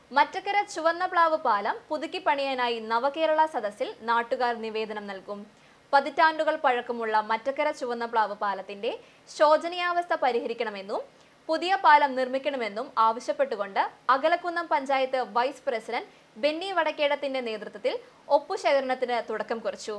മറ്റക്കര ചുവന്ന പ്ലാവ് പാലം പുതുക്കി പണിയാനായി നവകേരള സദസ്സിൽ നാട്ടുകാർ നിവേദനം നൽകും പതിറ്റാണ്ടുകൾ പഴക്കമുള്ള മറ്റക്കര ചുവന്ന പ്ലാവ് പാലത്തിന്റെ ശോചനീയാവസ്ഥ പരിഹരിക്കണമെന്നും പുതിയ പാലം നിർമ്മിക്കണമെന്നും ആവശ്യപ്പെട്ടുകൊണ്ട് അകലക്കുന്നം പഞ്ചായത്ത് വൈസ് പ്രസിഡന്റ് ബെന്നി വടക്കേടത്തിന്റെ നേതൃത്വത്തിൽ ഒപ്പുശേഖരണത്തിന് തുടക്കം കുറിച്ചു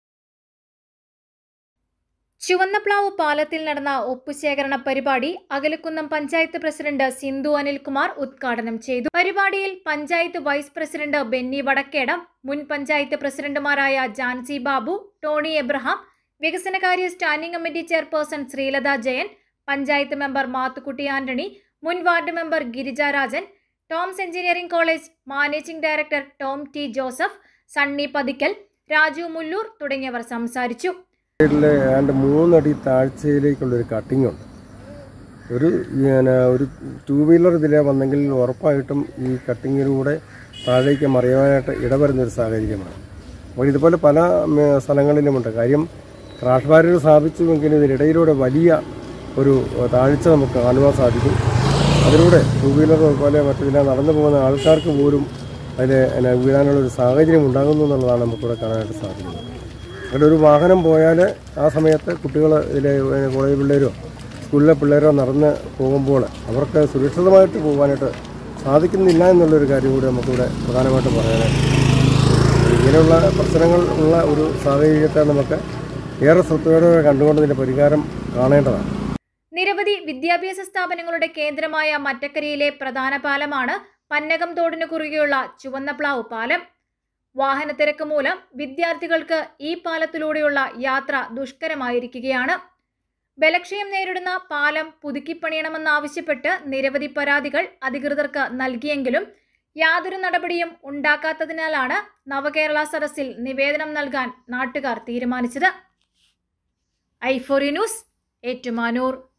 ചുവന്നപ്ലാവ് പാലത്തിൽ നടന്ന ഒപ്പുശേഖരണ പരിപാടി അകലക്കുന്നം പഞ്ചായത്ത് പ്രസിഡന്റ് സിന്ധു അനിൽകുമാർ ഉദ്ഘാടനം ചെയ്തു പരിപാടിയിൽ പഞ്ചായത്ത് വൈസ് പ്രസിഡന്റ് ബെന്നി വടക്കേടം മുൻ പഞ്ചായത്ത് പ്രസിഡന്റുമാരായ ജാൻസി ബാബു ടോണി എബ്രഹാം വികസനകാര്യ standing committee chairperson Sreelatha Jayan panchayat member Mathukutty Antony മുൻ ward member Girija Rajan Toms engineering college managing director Tom T Joseph Sunny Pathickal Raju Mulloor തുടങ്ങിയവർ സംസാരിച്ചു സൈഡിൽ ഏതാണ്ട് മൂന്നടി താഴ്ചയിലേക്കുള്ള ഒരു കട്ടിംഗ് ഉണ്ട് ഒരു പിന്നെ ഒരു ടൂ വീലർ ഇതിലെ വന്നെങ്കിൽ ഉറപ്പായിട്ടും ഈ കട്ടിങ്ങിലൂടെ താഴേക്ക് മറിയാനായിട്ട് ഇടവരുന്ന ഒരു സാഹചര്യമാണ് അപ്പോൾ ഇതുപോലെ പല ഉം, സ്ഥലങ്ങളിലുമുണ്ട് കാര്യം ക്രാഷ് ബാരിയർ സ്ഥാപിച്ചുവെങ്കിലും ഇതിനിടയിലൂടെ വലിയ ഒരു താഴ്ച നമുക്ക് കാണുവാൻ സാധിക്കും അതിലൂടെ ടൂ വീലർ പോലെ മറ്റിതിലെ നടന്നു പോകുന്ന ആൾക്കാർക്ക് പോലും അതിൽ പിന്നെ വീഴാനുള്ള ഒരു സാഹചര്യം ഉണ്ടാകുന്നു എന്നുള്ളതാണ് നമുക്കിവിടെ കാണാനായിട്ട് സാധിക്കുന്നത് അവിടെ ഒരു വാഹനം പോയാൽ ആ സമയത്ത് കുട്ടികൾ ഇതിലെ പിന്നെ കോളേജ് പിള്ളേരോ സ്കൂളിലെ പിള്ളേരോ നടന്ന് പോകുമ്പോൾ അവർക്ക് സുരക്ഷിതമായിട്ട് പോകാനായിട്ട് സാധിക്കുന്നില്ല എന്നുള്ളൊരു കാര്യം കൂടി നമുക്കിവിടെ പ്രധാനമായിട്ട് പറയാനായിട്ട് ഇങ്ങനെയുള്ള പ്രശ്നങ്ങൾ ഉള്ള ഒരു സാഹചര്യത്തെ നമുക്ക് ഏറെ ശ്രദ്ധയോടെ കണ്ടുകൊണ്ട് ഇതിൻ്റെ പരിഹാരം കാണേണ്ടതാണ് നിരവധി വിദ്യാഭ്യാസ സ്ഥാപനങ്ങളുടെ കേന്ദ്രമായ മറ്റക്കരയിലെ പ്രധാന പാലമാണ് പന്നകം തോടിന് കുറുകെയുള്ള ചുവന്നപ്ലാവ് പാലം വാഹനത്തിരക്ക് മൂലം വിദ്യാർത്ഥികൾക്ക് ഈ പാലത്തിലൂടെയുള്ള യാത്ര ദുഷ്കരമായിരിക്കുകയാണ് ബലക്ഷയം നേരിടുന്ന പാലം പുതുക്കിപ്പണിയണമെന്നാവശ്യപ്പെട്ട് നിരവധി പരാതികൾ അധികൃതർക്ക് നൽകിയെങ്കിലും യാതൊരു നടപടിയും ഉണ്ടാക്കാത്തതിനാലാണ് നവകേരള സദസ്സിൽ നിവേദനം നൽകാൻ നാട്ടുകാർ തീരുമാനിച്ചത് ഐഫോറി ന്യൂസ് ഏറ്റുമാനൂർ